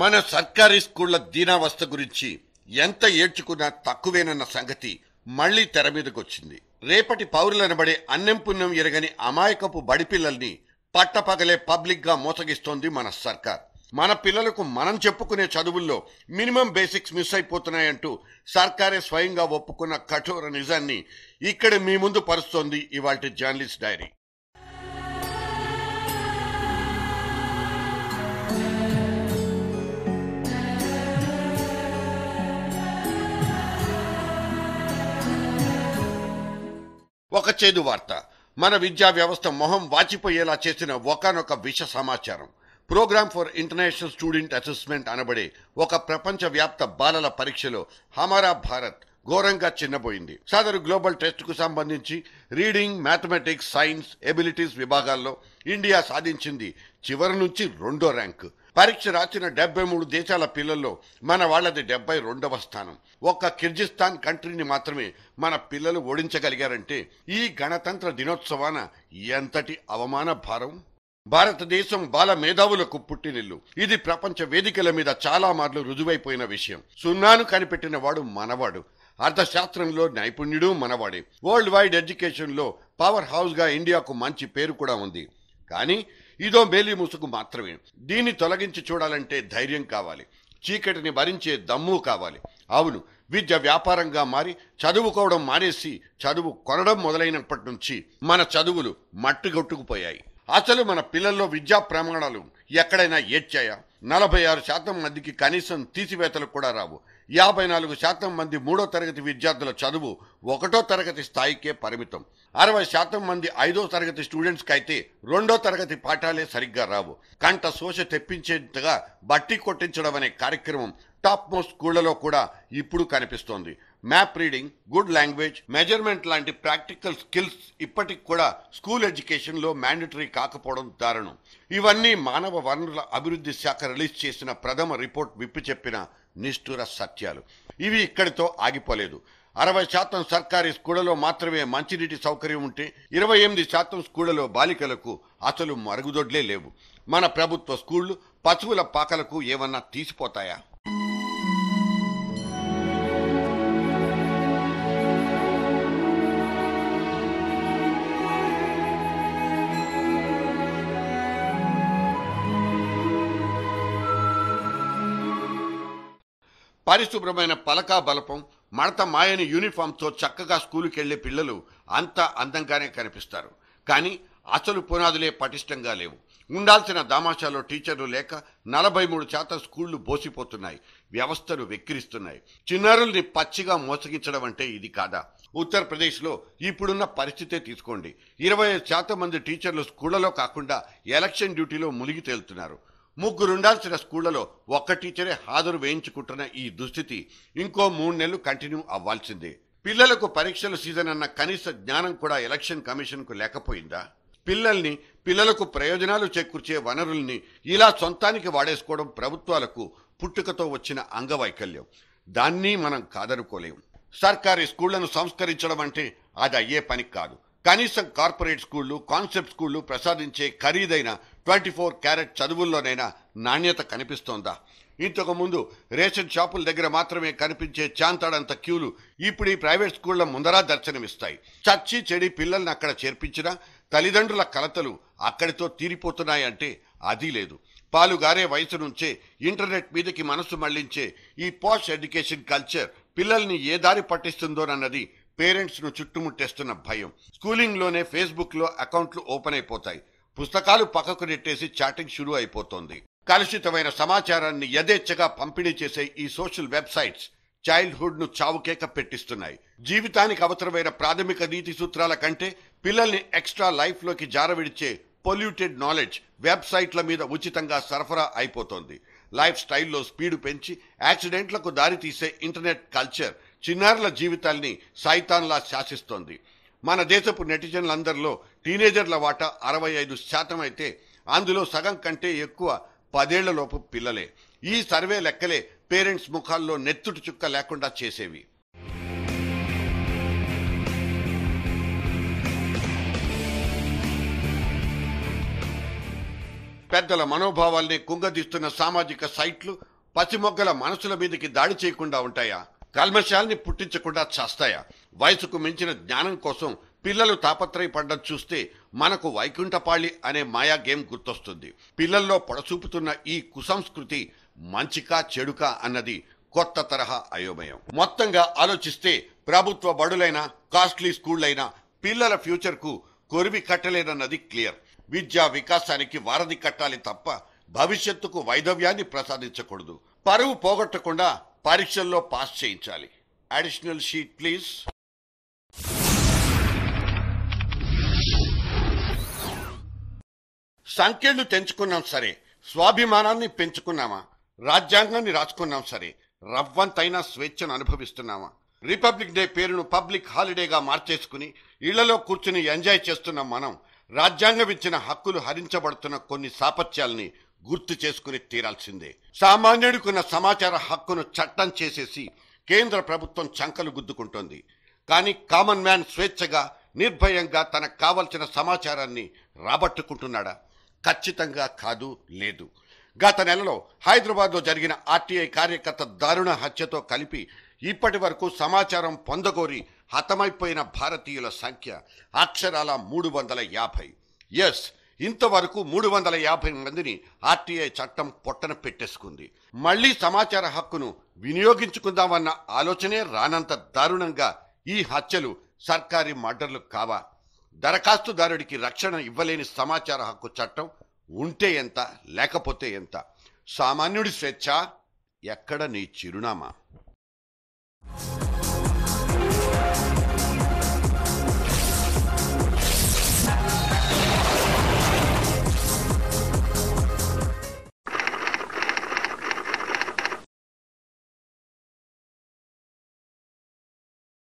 మన సర్కారీ స్కూళ్ల దీనావస్థ గురించి ఎంత ఏడ్చుకున్నా తక్కువేనన్న సంగతి మళ్లీ తెర మీదకొచ్చింది రేపటి పౌరులనబడే అన్నం పుణ్యం ఎరగని అమాయకపు బడిపిల్లల్ని పట్టపగలే పబ్లిక్ గా మోసగిస్తోంది మన సర్కార్ మన పిల్లలకు మనం చెప్పుకునే చదువుల్లో మినిమం బేసిక్స్ మిస్ అయిపోతున్నాయంటూ సర్కారే స్వయంగా ఒప్పుకున్న కఠోర నిజాన్ని ఇక్కడ మీ ముందు పరుస్తోంది ఇవాల్టి జర్నలిస్ట్ డైరీ ఒక చేదు వార్త మన విద్యా వ్యవస్థ మొహం వాచిపోయేలా చేసిన ఒకనొక విష సమాచారం programme for international student assessment అనబడే ఒక ప్రపంచ వ్యాప్త బాలల పరీక్షలో హమారా భారత్ ఘోరంగా చిన్నబోయింది సదరు గ్లోబల్ టెస్ట్ కు సంబంధించి రీడింగ్ మ్యాథమెటిక్స్ సైన్స్ ఎబిలిటీస్ విభాగాల్లో ఇండియా సాధించింది చివరి నుంచి రెండో ర్యాంకు పరీక్ష రాసిన డెబ్బై మూడు దేశాల పిల్లల్లో మన వాళ్ళది డెబ్బై రెండవ స్థానం ఒక్క కిర్జిస్తాన్ కంట్రీని మాత్రమే మన పిల్లలు ఓడించగలిగారంటే ఈ గణతంత్ర దినోత్సవాన ఎంతటి అవమాన భారం భారతదేశం బాల మేధావులకు పుట్టినిల్లు ఇది ప్రపంచ వేదికల మీద చాలా మార్లు రుజువైపోయిన విషయం సున్నాను కనిపెట్టిన వాడు మనవాడు అర్థశాస్త్రంలో నైపుణ్యుడు మనవాడే వరల్డ్ వైడ్ ఎడ్యుకేషన్ లో పవర్ హౌస్ గా ఇండియాకు మంచి పేరు కూడా ఉంది కానీ ఇదో మేలి ముసుగు మాత్రమే దీన్ని తొలగించి చూడాలంటే ధైర్యం కావాలి చీకటిని భరించే దమ్ము కావాలి అవును విద్య వ్యాపారంగా మారి చదువుకోవడం మానేసి చదువు కొనడం మొదలైనప్పటి నుంచి మన చదువులు మట్టిగొట్టుకుపోయాయి అసలు మన పిల్లల్లో విద్యా ప్రమాణాలు ఎక్కడైనా ఏడ్చాయా నలభై ఆరు శాతం మందికి కనీసం తీసివేతలు కూడా రావు యాభై నాలుగు శాతం మంది మూడో తరగతి విద్యార్థుల చదువు ఒకటో తరగతి స్థాయికే పరిమితం అరవై శాతం మంది ఐదో తరగతి స్టూడెంట్స్కి అయితే రెండో తరగతి పాఠాలే సరిగ్గా రావు కంట శోష తెప్పించేంతగా బట్టి కొట్టించడం అనే కార్యక్రమం టాప్ మోస్ట్ స్కూళ్లలో కూడా ఇప్పుడు కనిపిస్తోంది map reading good language measurement లాంటి ప్రాక్టికల్ స్కిల్స్ ఇప్పటికి కూడా స్కూల్ ఎడ్యుకేషన్ లో మ్యాండటరీ కాకపోవడం దారుణం ఇవన్నీ మానవ వనరుల అభివృద్ధి శాఖ రిలీజ్ చేసిన ప్రథమ రిపోర్ట్ విప్పి చెప్పిన నిష్ఠుర సత్యాలు ఇవి ఇక్కడితో ఆగిపోలేదు అరవై శాతం సర్కారీ స్కూళ్లలో మాత్రమే మంచినీటి సౌకర్యం ఉంటే ఇరవై ఎనిమిది శాతం స్కూళ్లలో బాలికలకు అసలు మరుగుదొడ్లే లేవు మన ప్రభుత్వ స్కూళ్లు పశువుల పాకలకు ఏమన్నా తీసిపోతాయా పరిశుభ్రమైన పలకా బలపం మడత మాయని యూనిఫామ్తో చక్కగా స్కూలుకి వెళ్లే పిల్లలు అంతా అందంగానే కనిపిస్తారు కానీ అసలు పునాదులే పటిష్టంగా లేవు ఉండాల్సిన దామాషాలో టీచర్లు లేక నలభై మూడు శాతం స్కూళ్లు బోసిపోతున్నాయి వ్యవస్థను వెక్కిరిస్తున్నాయి చిన్నారుల్ని పచ్చిగా మోసగించడం అంటే ఇది కాదా ఉత్తరప్రదేశ్లో ఇప్పుడున్న పరిస్థితే తీసుకోండి ఇరవై శాతం మంది టీచర్లు స్కూళ్లలో కాకుండా ఎలక్షన్ డ్యూటీలో మునిగి తేలుతున్నారు ముగ్గురుండాల్సిన స్కూళ్లలో ఒక్క టీచరే హాజరు వేయించుకుంటున్న ఈ దుస్థితి ఇంకో మూడు నెలలు కంటిన్యూ అవ్వాల్సిందే పిల్లలకు పరీక్షల సీజన్ అన్న కనీస జ్ఞానం కూడా ఎలక్షన్ కమిషన్ కు లేకపోయిందా పిల్లల్ని పిల్లలకు ప్రయోజనాలు చేకూర్చే వనరుల్ని ఇలా సొంతానికి వాడేసుకోవడం ప్రభుత్వాలకు పుట్టుకతో వచ్చిన అంగవైకల్యం దాన్ని మనం కాదనుకోలేం సర్కారీ స్కూళ్లను సంస్కరించడం అంటే అది అయ్యే పని కాదు కనీసం కార్పొరేట్ స్కూళ్లు కాన్సెప్ట్ స్కూళ్లు ప్రసాదించే ఖరీదైన ట్వంటీ ఫోర్ క్యారెట్ చదువుల్లోనైనా నాణ్యత కనిపిస్తోందా ఇంతకు ముందు రేషన్ షాపుల దగ్గర మాత్రమే కనిపించే చాంతాడంత క్యూలు ఇప్పుడు ఈ ప్రైవేట్ స్కూళ్ల ముందరా దర్శనమిస్తాయి చచ్చి చెడి పిల్లల్ని అక్కడ చేర్పించినా తల్లిదండ్రుల కలతలు అక్కడితో తీరిపోతున్నాయంటే అది లేదు పాలుగారే వయసు నుంచే ఇంటర్నెట్ మీదకి మనసు మళ్లించే ఈ పాష్ ఎడ్యుకేషన్ కల్చర్ పిల్లల్ని ఏ దారి పట్టిస్తుందోనన్నది పేరెంట్స్ ను చుట్టుముట్టేస్తున్న భయం స్కూలింగ్ లోనే ఫేస్బుక్ లో అకౌంట్లు ఓపెన్ అయిపోతాయి పుస్తకాలు పక్కకు నెట్టేసి చాటింగ్ షురూ అయిపోతోంది కలుషితమైన సమాచారాన్ని యథేచ్ఛగా పంపిణీ చేసే ఈ సోషల్ వెబ్సైట్స్ చైల్డ్హుడ్ ను చావుకేక పెట్టిస్తున్నాయి జీవితానికి అవసరమైన ప్రాథమిక నీతి సూత్రాల కంటే పిల్లల్ని ఎక్స్ట్రా లైఫ్ లోకి జారవిడిచే పొల్యూటెడ్ నాలెడ్జ్ వెబ్సైట్ల మీద ఉచితంగా సరఫరా అయిపోతోంది లైఫ్ స్టైల్లో స్పీడ్ పెంచి యాక్సిడెంట్లకు దారితీసే ఇంటర్నెట్ కల్చర్ చిన్నారుల జీవితాల్ని సైతాన్లా శాసిస్తోంది మన దేశపు నెటిజన్లందరిలో టీనేజర్ల వాటా అరవై ఐదు శాతం అయితే అందులో సగం కంటే ఎక్కువ పదేళ్లలోపు పిల్లలే ఈ సర్వే లెక్కలే పేరెంట్స్ ముఖాల్లో నెత్తుటి చుక్క లేకుండా చేసేవి పెద్దల మనోభావాల్ని కుంగదీస్తున్న సామాజిక సైట్లు పసిమొగ్గల మనసుల మీదకి దాడి చేయకుండా ఉంటాయా కల్మశాల్ని పుట్టించకుండా చేస్తాయా వయసుకు మించిన జ్ఞానం కోసం పిల్లలు తాపత్రయపడ్డం చూస్తే మనకు వైకుంఠపాళి అనే మాయా గేమ్ గుర్తొస్తుంది పిల్లల్లో పొడసూపుతున్న ఈ కుసంస్కృతి మంచికా చెడుకా అన్నది కొత్త తరహా అయోమయం మొత్తంగా ఆలోచిస్తే ప్రభుత్వ బడులైన కాస్ట్లీ స్కూళ్ళైనా పిల్లల ఫ్యూచర్ కు కొరివి కట్టలేనన్నది క్లియర్ విద్యా వికాసానికి వారధి కట్టాలి తప్ప భవిష్యత్తుకు వైధవ్యాన్ని ప్రసాదించకూడదు పరువు పోగొట్టకుండా పరీక్షల్లో పాస్ చేయించాలి అడిషనల్ షీట్ ప్లీజ్ సంఖ్యలు తెంచుకున్నాం సరే స్వాభిమానాన్ని పెంచుకున్నామా రాజ్యాంగాన్ని రాసుకున్నాం సరే రవ్వంతైనా స్వేచ్ఛను అనుభవిస్తున్నామా రిపబ్లిక్ డే పేరును పబ్లిక్ హాలిడేగా మార్చేసుకుని ఇళ్లలో కూర్చుని ఎంజాయ్ చేస్తున్న మనం రాజ్యాంగం ఇచ్చిన హక్కులు హరించబడుతున్న కొన్ని సాపత్యాల్ని గుర్తు చేసుకుని తీరాల్సిందే సామాన్యుడికున్న సమాచార హక్కును చట్టం చేసేసి కేంద్ర ప్రభుత్వం చంకలు గుద్దుకుంటోంది కానీ కామన్ మ్యాన్ స్వేచ్ఛగా నిర్భయంగా తనకు కావలసిన సమాచారాన్ని రాబట్టుకుంటున్నాడా ఖచ్చితంగా కాదు లేదు గత నెలలో హైదరాబాద్లో జరిగిన ఆర్టీఐ కార్యకర్త దారుణ హత్యతో కలిపి ఇప్పటి వరకు సమాచారం పొందగోరి హతమైపోయిన భారతీయుల సంఖ్య అక్షరాల మూడు వందల యాభై ఎస్ ఇంతవరకు మూడు వందల యాభై మందిని ఆర్టీఐ చట్టం పొట్టన పెట్టేసుకుంది మళ్లీ సమాచార హక్కును వినియోగించుకుందామన్న ఆలోచనే రానంత దారుణంగా ఈ హత్యలు సర్కారీ మర్డర్లు కావా దరఖాస్తుదారుడికి రక్షణ ఇవ్వలేని సమాచార హక్కు చట్టం ఉంటే ఎంత లేకపోతే ఎంత సామాన్యుడి స్వేచ్ఛ ఎక్కడ నీ చిరునామా